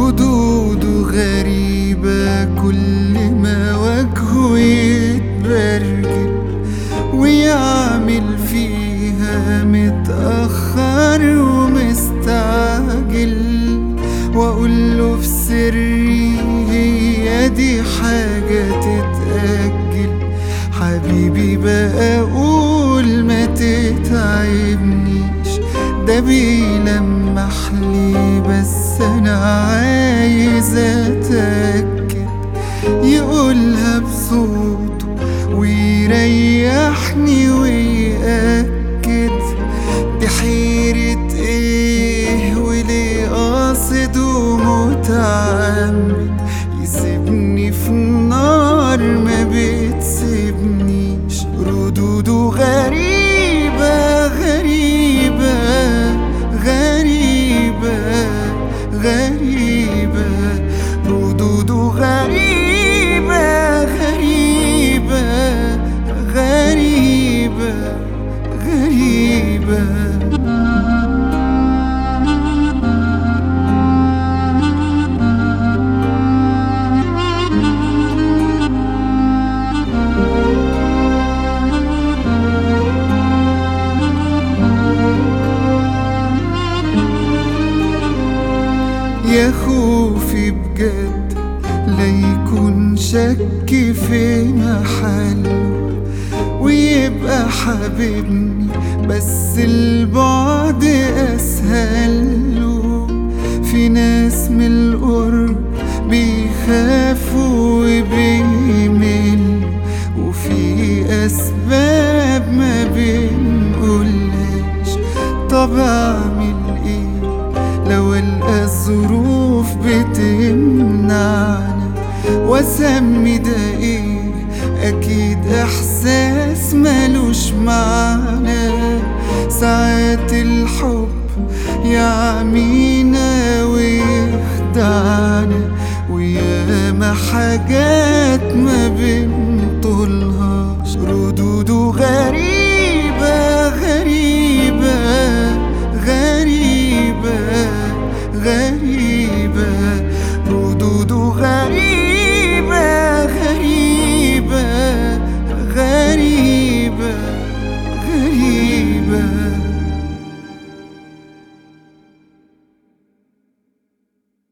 ردوده غريبة كل ما وجهه يتبرجل ويعمل فيها متأخر ومستعجل وأقول له في سري هي دي حاجة تتأجل حبيبي بقى أقول ما تتعبنيش ده بيلمح لي بس أنا عايز أتأكد يقولها بصوته ويريحني ويأكد دي حيرة ايه وليه قاصد ومتعمد يسيبني في النار ما بتسيبنيش ردوده غريبة غريبة غريبة غريبة ردوده غريبة غريبة غريبة غريبة يا خوفي بجد لا يكون شك في محله ويبقى حبيبني بس البعد اسهل له في ناس من القرب بيخافوا وبيملوا وفي اسباب ما بنقولهاش طب اعمل ايه لو القى الظروف بتمنعنا واسمي ده ايه اكيد احساس ملوش معنى ساعات الحب يعمينا ويخدعنا وياما حاجات ما